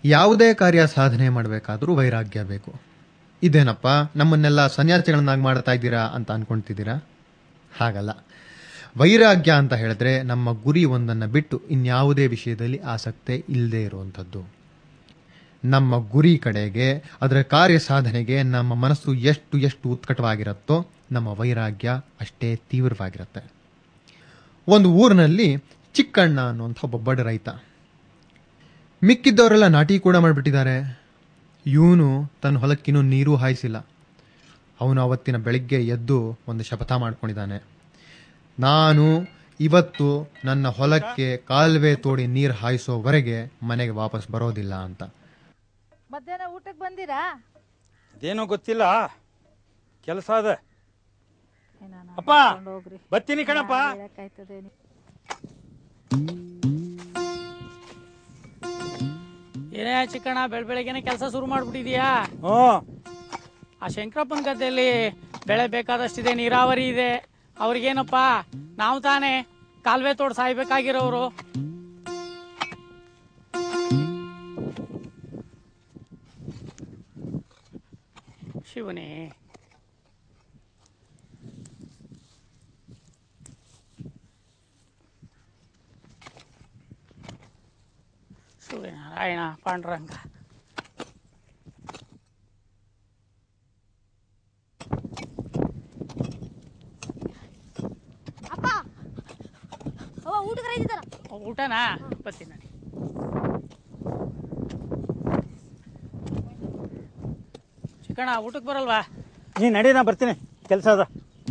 ಯಾವುದೇ ಕಾರ್ಯ ಸಾಧನೆ ಮಾಡಬೇಕಾದ್ರೂ ವೈರಾಗ್ಯ ಬೇಕು ಇದೇನಪ್ಪ ನಮ್ಮನ್ನೆಲ್ಲ ಸನ್ಯಾಸಿಗಳನ್ನಾಗಿ ಮಾಡ್ತಾ ಇದ್ದೀರಾ ಅಂತ ಅನ್ಕೊಂತಿದ್ದೀರಾ ಹಾಗಲ್ಲ ವೈರಾಗ್ಯ ಅಂತ ಹೇಳಿದ್ರೆ ನಮ್ಮ ಗುರಿ ಒಂದನ್ನು ಬಿಟ್ಟು ಇನ್ಯಾವುದೇ ವಿಷಯದಲ್ಲಿ ಆಸಕ್ತಿ ಇಲ್ಲದೆ ಇರುವಂಥದ್ದು ನಮ್ಮ ಗುರಿ ಕಡೆಗೆ ಅದರ ಕಾರ್ಯ ಸಾಧನೆಗೆ ನಮ್ಮ ಮನಸ್ಸು ಎಷ್ಟು ಎಷ್ಟು ಉತ್ಕಟವಾಗಿರುತ್ತೋ ನಮ್ಮ ವೈರಾಗ್ಯ ಅಷ್ಟೇ ತೀವ್ರವಾಗಿರುತ್ತೆ ಒಂದು ಊರಿನಲ್ಲಿ ಚಿಕ್ಕಣ್ಣ ಅನ್ನುವಂಥ ಒಬ್ಬ ಬಡ ರೈತ ಮಿಕ್ಕಿದ್ದವರೆಲ್ಲ ನಾಟಿ ಕೂಡ ಮಾಡಿಬಿಟ್ಟಿದ್ದಾರೆ ಇವನು ತನ್ನ ಹೊಲಕ್ಕಿನ್ನೂ ನೀರು ಹಾಯಿಸಿಲ್ಲ ಅವನು ಅವತ್ತಿನ ಬೆಳಿಗ್ಗೆ ಎದ್ದು ಒಂದು ಶಪಥ ಮಾಡ್ಕೊಂಡಿದ್ದಾನೆ ನಾನು ಇವತ್ತು ನನ್ನ ಹೊಲಕ್ಕೆ ಕಾಲುವೆ ತೋಡಿ ನೀರು ಹಾಯಿಸೋವರೆಗೆ ಮನೆಗೆ ವಾಪಸ್ ಬರೋದಿಲ್ಲ ಅಂತ ಮಧ್ಯಾಹ್ನ ಊಟಕ್ಕೆ ಬಂದಿರಾ ಅದೇನೋ ಗೊತ್ತಿಲ್ಲ ಕೆಲಸ ಅದ ಏನಾನ ಅಪ್ಪ ಮಾಡ್ಕೊಂಡ್ ಹೋಗ್ರಿ ಬರ್ತೀನಿ ಕಣಪ್ಪ ಹೇಳಕ್ಕಾಯ್ತದೆ ನೀ- ಏನೇ ಚಿಕ್ಕಣ್ಣ ಬೆಳ್ ಬೆಳಗ್ಗೆನೆ ಕೆಲಸ ಶುರು ಮಾಡ್ಬಿಟ್ಟಿದ್ಯಾ ಹ್ಞೂ ಆ ಶಂಕರಪ್ಪನ ಗದ್ದೆಯಲ್ಲಿ ಬೆಳೆ ಬೇಕಾದಷ್ಟಿದೆ ನೀರಾವರಿ ಇದೆ ಅವ್ರಿಗೇನಪ್ಪ ನಾವು ತಾನೇ ಕಾಲುವೆ ತೋಡ್ ಸಾಯ್ಬೇಕಾಗಿರೋರು ಶಿವನೇ ಸೂರ್ಯನಾರಾಯಣ ಪಾಂಡುರಂಗ ಅಪ್ಪ ಅವ್ವ ಊಟಕ್ಕೆ ರೈತಿದ್ದಾರ ಊಟನಾ ಬರ್ತೀನಿ ನಾನು ಚಿಕ್ಕಣ್ಣ ಊಟಕ್ಕೆ ಬರಲ್ವಾ ನೀ ನಡಿ ನಾ ಬರ್ತೀನಿ ಕೆಲಸ ಅದ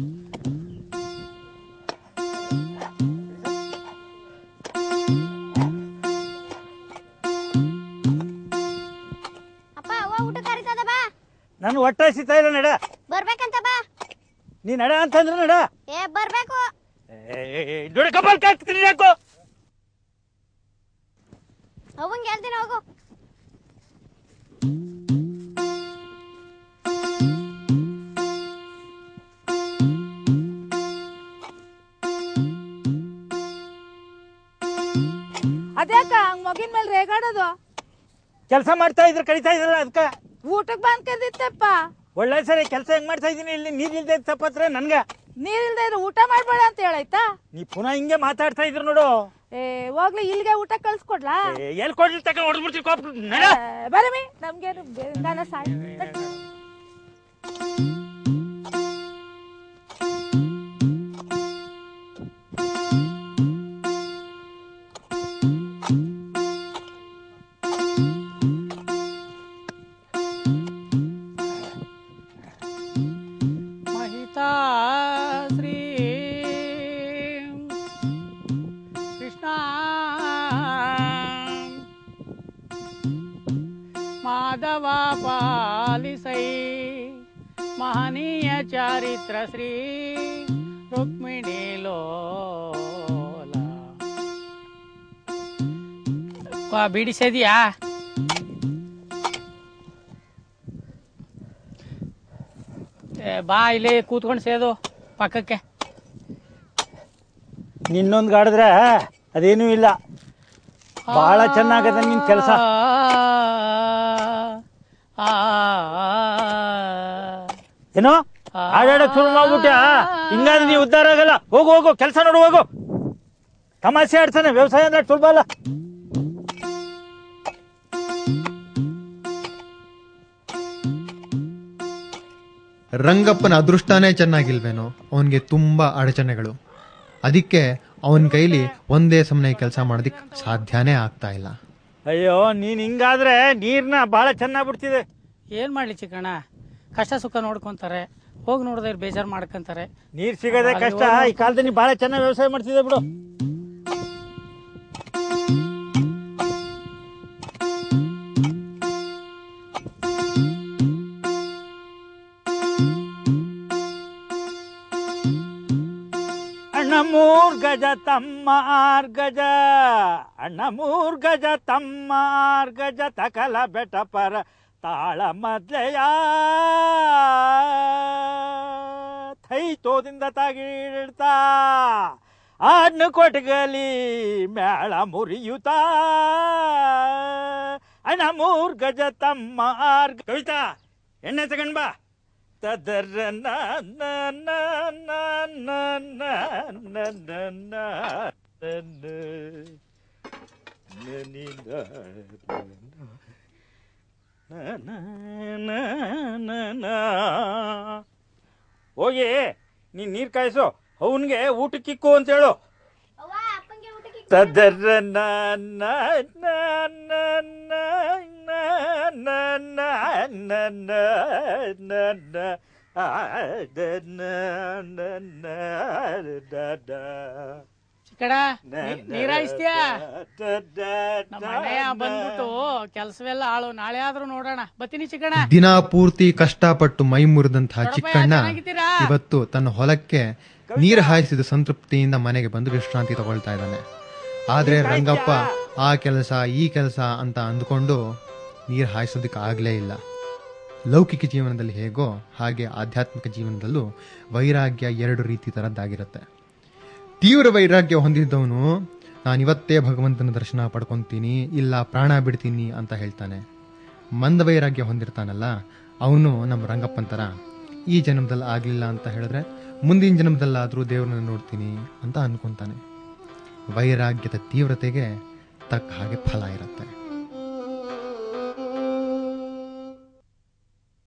ಅಪ್ಪ ಅವ್ವ ಊಟಕ್ಕೆ ಕರಿತದ ಬಾ ನನ್ ಹೊಟ್ಟೆ ಹಸಿತಾ ಇಲ್ಲ ನಡ ಬರ್ಬೇಕಂತ ಬಾ ನೀ ನಡ ಅಂತಂದ್ರೆ ನಡ ಏ ಬರ್ಬೇಕು ನೋಡಿ ಕಪಾಲ್ ಕಾಕ್ತೀನಿ ಯಾಕೋ ಅವಂಗೆ ಹೇಳ್ತೀನಿ ಹೋಗು ಅದ್ಯಾಕ ಹಂಗ್ ಮಗಿನ ಮೇಲೆ ರೇಗಾಡೋದು ಕೆಲಸ ಮಾಡ್ತಾ ಇದ್ರೆ ಕರಿತಾ ಇದ್ರಲ್ಲ ಅದಕ್ಕ ಊಟಕ್ಕೆ ಬಂದ್ ಕರ್ದಿತ್ತಪ್ಪ ಒಳ್ಳೆ ಸರಿ ಕೆಲಸ ಹೆಂಗ್ ಮಾಡ್ತಾ ಇದೀನಿ ಇಲ್ಲಿ ನೀರಿಲ್ದೆ ತಪ್ಪತ್ರ ನನ್ಗ ನೀರಿಲ್ದೆ ಇದ್ರೆ ಊಟ ಮಾಡ್ಬೇಡ ಅಂತ ಹೇಳಾಯ್ತಾ ನೀ ಪುನಃ ಹಿಂಗೆ ಮಾತಾಡ್ತಾ ಇದ್ರು ನೋಡು ಏ ಹೋಗ್ಲಿ ಇಲ್ಲಿಗೆ ಊಟ ಕಳ್ಸ್ಕೊಡ್ಲಾ ಏ, ಎಲ್ ಕೊಡ್ಲಿ ತಗೊಂಡ್ ಹೊಡೆದ್ಬಿಡ್ತೀನಿ ಕೋಪ ನಡ ಏ, ಬರಮಿ ನಮ್ಗೇನು ಬೇಂಗಾನ ಸಾಯ್ ಮಹಿತಾ ಶ್ರೀ ಕೃಷ್ಣ ಮಾಧವ ಪಾಲಿಸೈ ಮಹನೀಯ ಚಾರಿತ್ರ ಶ್ರೀ ರುಕ್ಮಿಣಿ ಲೋಲ ವಾ, ಬಿಡಿಸಿದ್ಯಾ ಏ, ಬಾ ಇಲ್ಲಿ ಕೂತ್ಕೊಂಡು ಸೇದು ಪಕ್ಕಕ್ಕೆ ನಿನ್ನೊಂದ್ ಗಾಡಿದ್ರೆ ಅದೇನೂ ಇಲ್ಲ ಬಹಳ ಚೆನ್ನಾಗದ ನಿನ್ ಕೆಲಸ ಆ, ಏನೋ ಆಡಾಡಕ್ ಶುರು ಮಾಡ್ಬಿಟ್ಟ ಹಿಂಗಾದ್ರೆ ನೀವು ಉದ್ಧಾರ ಆಗಲ್ಲ ಹೋಗು ಹೋಗು ಕೆಲಸ ನೋಡು ಹೋಗು ತಮಾಷೆ ಆಡ್ತಾನೆ ವ್ಯವಸಾಯ ಅಂದ್ರೆ ಸುಲಭ ಅಲ್ಲ ರಂಗಪ್ಪನ ಅದೃಷ್ಟನೇ ಚೆನ್ನಾಗಿಲ್ವೇನೋ ಅವನಿಗೆ ತುಂಬಾ ಅಡಚಣೆಗಳು ಅದಕ್ಕೆ ಅವನ ಕೈಲಿ ಒಂದೇ ಸಮನೆ ಕೆಲಸ ಮಾಡೋದಿಕ್ ಸಾಧ್ಯನೇ ಆಗ್ತಾ ಇಲ್ಲ ಅಯ್ಯೋ ನೀನ್ ಹಿಂಗಾದ್ರೆ ನೀರ್ನ ಬಹಳ ಚೆನ್ನಾಗ್ ಬಿಡ್ತಿದೆ ಏನ್ ಮಾಡ್ಲಿ ಚಿಕ್ಕಣ್ಣ ಕಷ್ಟ ಸುಖ ನೋಡ್ಕೊಂತಾರೆ ಹೋಗಿ ನೋಡಿದ್ರೆ ಬೇಜಾರ್ ಮಾಡ್ಕೊಂತಾರೆ ನೀರ್ ಸಿಗೋದೇ ಕಷ್ಟ ಈ ಕಾಲದಲ್ಲಿ ಬಹಳ ಚೆನ್ನಾಗಿ ವ್ಯವಸಾಯ ಮಾಡ್ತಿದೆ ಬಿಡು ಅಣ್ಣ ಮೂರ್ ಗಜ ತಮ್ಮ ಆರ್ ಗಜ ಅಣ್ಣ ಮೂರ್ ಗಜ ತಮ್ಮ ಆರ್ ಗಜ ತಕಲ ಬೆಟ ಪರ ತಾಳ ಮದ್ಲೆಯ ಥೈತೋದಿಂದ ತಾಗಿಡ್ತಾ ಹಣ್ಣು ಕೊಟ್ಗಲಿ ಮೇಳ ಮುರಿಯುತ್ತಾ ಅಣ್ಣ ಮೂರ್ ಗಜ ತಮ್ಮ ಆರ್ ಗ- ಕವಿತಾ ಎಣ್ಣೆ ತಗೊಂಡ್ ಬಾ ತದರ ನ ನ ನ ನ ನ ನ ನ ನ ನ ನ ನ ನಿ ನ ನ ನ ನ ನ ನ. ಹೋಗಿ ನೀನ್ ನೀರ್ ಕಾಯಿಸು ಅವನ್ಗೆ ಊಟಕ್ಕಿಕ್ಕು ಅಂತ ಹೇಳು ಅವ್ವ ಅಪ್ಪಂಗೆ ಊಟಕ್ಕೆ ತದರ ನ ನ ನ ನ ನ ನ ನ ನ ನ ನ ನ ನ ಆ ದ ನ ನ ನ ದ ದ. ಚಿಕ್ಕಡ ನ ನ ನೀರ್ ಹಾಯಿಸ್ತೀಯಾ ದ ದ ನಮ್ಮ ದ ಅಣ್ಣಯ್ಯ ನ. ಬಂದ್ಬಿಟ್ಟು ಕೆಲ್ಸವೆಲ್ಲ ಆಳು ನಾಳೆ ಆದ್ರೂ ನೋಡೋಣ ಬತ್ತೀನಿ ಚಿಕ್ಕಣ ದಿನ ಪೂರ್ತಿ ಕಷ್ಟಪಟ್ಟು ಮೈ ಮುರಿದಂತಹ ಚಿಕ್ಕಣ್ಣ ಚೆನ್ನಾಗಿದ್ದೀರಾ? ಇವತ್ತು ತನ್ನ ಹೊಲಕ್ಕೆ ನೀರು ಹಾಯಿಸಿದ ಸಂತೃಪ್ತಿಯಿಂದ ಮನೆಗೆ ಬಂದು ವಿಶ್ರಾಂತಿ ತಗೊಳ್ತಾ ಇದ್ದಾನೆ ಆದ್ರೆ ರಂಗಪ್ಪ ಆ ಕೆಲಸ ಈ ಕೆಲಸ ಅಂತ ಅಂದ್ಕೊಂಡು ನೀರು ಹಾಯಿಸೋದಕ್ಕೆ ಆಗ್ಲೇ ಇಲ್ಲ ಲೌಕಿಕ ಜೀವನದಲ್ಲಿ ಹೇಗೋ ಹಾಗೆ ಆಧ್ಯಾತ್ಮಿಕ ಜೀವನದಲ್ಲೂ ವೈರಾಗ್ಯ ಎರಡು ರೀತಿ ತರದ್ದಾಗಿರುತ್ತೆ ತೀವ್ರ ವೈರಾಗ್ಯ ಹೊಂದಿದ್ದವನು ನಾನಿವತ್ತೇ ಭಗವಂತನ ದರ್ಶನ ಪಡ್ಕೊತೀನಿ ಇಲ್ಲ ಪ್ರಾಣ ಬಿಡ್ತೀನಿ ಅಂತ ಹೇಳ್ತಾನೆ ಮಂದ ವೈರಾಗ್ಯ ಹೊಂದಿರ್ತಾನಲ್ಲ ಅವನು ನಮ್ಮ ರಂಗಪ್ಪನ ಥರ ಈ ಜನ್ಮದಲ್ಲಿ ಆಗಲಿಲ್ಲ ಅಂತ ಹೇಳಿದ್ರೆ ಮುಂದಿನ ಜನ್ಮದಲ್ಲಾದರೂ ದೇವ್ರನ್ನ ನೋಡ್ತೀನಿ ಅಂತ ಅನ್ಕೊಂತಾನೆ ವೈರಾಗ್ಯದ ತೀವ್ರತೆಗೆ ತಕ್ಕ ಹಾಗೆ ಫಲ ಇರುತ್ತೆ